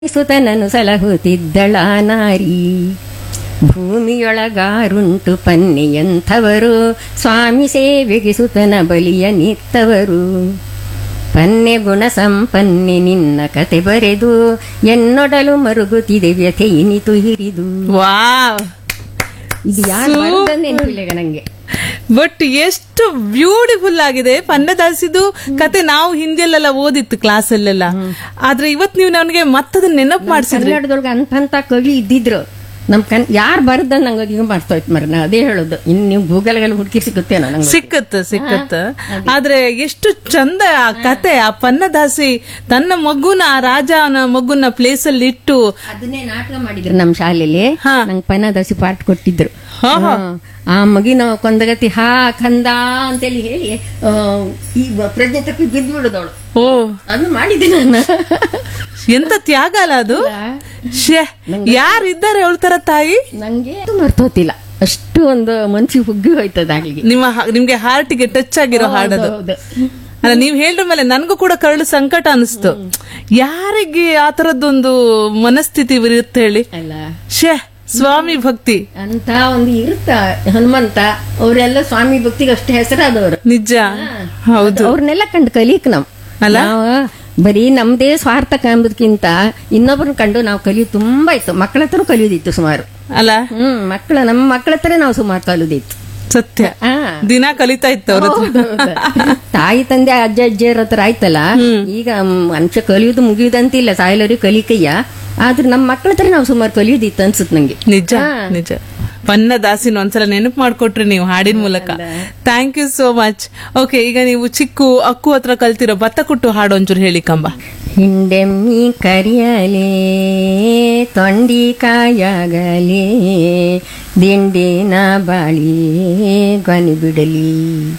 ಸುತನನು ಸಲಹುತ್ತಿದ್ದಳ ನಾರಿ ಭೂಮಿಯೊಳಗಾರುಂಟು ಪನ್ನೆಯಂಥವರು ಸ್ವಾಮಿ ಸೇವೆಗೆ ಸುತನ ಬಲಿಯ ನಿತ್ತವರು ಪನ್ನೆ ಗುಣ ಸಂಪನ್ನೆ ನಿನ್ನ ಕತೆ ಬರೆದು ಎನ್ನೊಡಲು ಮರುಗುತ್ತಿದೆ ವ್ಯಥೆ ಇನಿತು ಹಿರಿದು ವಾವ್ ಇದು ಯಾರು ಬರೆದದ್ದು ನೆನಪಿಲ್ಲ ಈಗ ನಂಗೆ ಬಟ್ ಎಷ್ಟು ಬ್ಯೂಟಿಫುಲ್ ಆಗಿದೆ ಪನ್ನದಾಸಿದು ಕತೆ ನಾವು ಹಿಂದಿಯಲ್ಲೆಲ್ಲ ಓದಿತ್ತು ಕ್ಲಾಸ್ ಅಲ್ಲೆಲ್ಲ ಆದ್ರೆ ಇವತ್ ನೀವು ನನಗೆ ಮತ್ತದನ್ನ ನೆನಪು ಮಾಡಿಸಿದ್ರಿ ಕನ್ನಡದೊಳಗೆ ಅಂತಂತ ಕವಿ ಇದ್ದಿದ್ರು ನಮ್ ಕನ್ ಯಾರು ಬರೆದ ನಂಗೆ ಈಗ ಮಾಡ್ತೋಯ್ತು ಮರ ನಾ ಅದೇ ಹೇಳೋದು ಇನ್ನು ನೀವು ಗೂಗಲ್ಗೆಲ್ಲ ಹುಡುಕಿ ಸಿಗುತ್ತೇನೋ ನಂಗೆ ಸಿಕ್ಕತ್ತ ಸಿಕ್ಕತ್ತ ಆದ್ರೆ ಎಷ್ಟು ಚಂದ ಆ ಕತೆ ಆ ಪನ್ನದಾಸಿ ತನ್ನ ಮಗುನ ಆ ರಾಜನ ಮಗುನ ಪ್ಲೇಸ್ ಅಲ್ಲಿ ಇಟ್ಟು ಅದನ್ನೇ ನಾಟಕ ಮಾಡಿದ್ರು ನಮ್ಮ ಶಾಲೆಯಲ್ಲಿ ಹಾ. ನಂಗೆ ಪನ್ನದಾಸಿ ಪಾಠ ಕೊಟ್ಟಿದ್ರು ಹಾ, ಹಾ. ಹಾ. ಆ ಮಗಿನ ಕೊಂದಗತಿ ಹಾ ಕಂದ ಅಂತೇಳಿ ಹೇಳಿ ಆ, ಈ ಪ್ರಜ್ಞೆ ತಪ್ಪಿ ಬಿದ್ದು ಬಿಡುದವಳು ಓ ಅದು ಮಾಡಿದ್ದೆ ನಾನು ಎಂತ ತ್ಯಾಗ ಅಲ್ಲ ಅದು ಶೇ ಯಾರಿದ್ದಾರೆ ಹೇಳ್ತಾರ ತಾಯಿ ನಂಗೆ ಅದು ಮರ್ತೋತಿಲ್ಲ ಅಷ್ಟು ಒಂದು ಮನ್ಸಿಗೆ ಹುಗ್ಗಿ ಹೋಯ್ತದ ಅಲ್ಲಿಗೆ ನಿಮ್ಮ ಹ- ನಿಮ್ಗೆ ಹಾರ್ಟಿಗೆ ಟಚ್ ಆಗಿರೋ ಹಾಡದು ಹೌದು. ಅಲ್ಲ ನೀವ್ ಹೇಳಿದ ಮೇಲೆ ನನ್ಗೂ ಕೂಡ ಕರಳು ಸಂಕಟ ಅನಿಸ್ತು ಯಾರಿಗೆ ಆ ತರದ್ದೊಂದು ಮನಸ್ಥಿತಿ ಇರುತ್ತೆ ಹೇಳಿ ಅಲ್ಲ ಶೇ ಸ್ವಾಮಿ ಭಕ್ತಿ ಅಂತ ಒಂದು ಇರುತ್ತ ಹನುಮಂತ ಅವರೆಲ್ಲ ಸ್ವಾಮಿ ಭಕ್ತಿಗೆ ಅಷ್ಟು ಹೆಸರಾದವರು ನಿಜ ಹೌದು ಅವ್ರನ್ನೆಲ್ಲ ಕಂಡು ಕಲಿಕ್ ನಾವ್ ಅಲ್ಲ? ನಾವು ಬರೀ ನಮ್ದೇ ಸ್ವಾರ್ಥ ಕಾಂಬುದಕ್ಕಿಂತ ಇನ್ನೊಬ್ಬರನ್ನ ಕಂಡು ನಾವು ಕಲಿಯೋದು ತುಂಬಾ ಇತ್ತು ಮಕ್ಕಳ ಹತ್ರ ಕಲಿಯೋದಿತ್ತು ಸುಮಾರು ಅಲ್ಲ ಹ್ಮ್ ಮಕ್ಕಳ ನಮ್ಮ ಮಕ್ಕಳ ಹತ್ರ ನಾವು ಸುಮಾರು ಕಲಿಯೋದಿತ್ತು ಸತ್ಯ ಆ. ದಿನ ಕಲಿತಾ ಇತ್ತು ಅವ್ರ ಹತ್ರ ಹೌದೌದು. ತಾಯಿ ತಂದೆ ಅಜ್ಜ ಅಜ್ಜಿಯರ ಹತ್ರ ಆಯ್ತಲ್ಲ ಈಗ ಮನುಷ್ಯ ಕಲಿಯೋದು ಮುಗಿಯುದಂತಿಲ್ಲ ಸಾಯಲರಿಗೆ ಕಲಿಕಯ್ಯ ಆದ್ರೆ ನಮ್ಮ ಮಕ್ಕಳ ಹತ್ರ ನಾವು ಸುಮಾರು ಕಲಿಯೋದಿತ್ತು ಅನ್ಸುತ್ತೆ ನಂಗೆ ನಿಜ ನಿಜ ಪನ್ನ ದಾಸಿನ ಒಂದ್ಸಲ ನೆನಪು ಮಾಡ್ಕೊಟ್ರಿ ನೀವು ಹಾಡಿನ ಮೂಲಕ thank you so much okay ಈಗ ನೀವು ಚಿಕ್ಕು ಅಕ್ಕು ಹತ್ರ ಕಲ್ತಿರೋ ಭತ್ತ ಕುಟ್ಟು ಹಾಡು ಒಂಚೂರು ಹೇಳಿ ಕಂಬ ಹಿಂಡೆಮ್ಮಿ ಕರಿಯಲೇ ತೊಂಡಿ ಕಾಯಾಗಲೇ ದಿಂಡಿನ ಬಾಳಿ ಕೊನೆ ಬಿಡಲಿ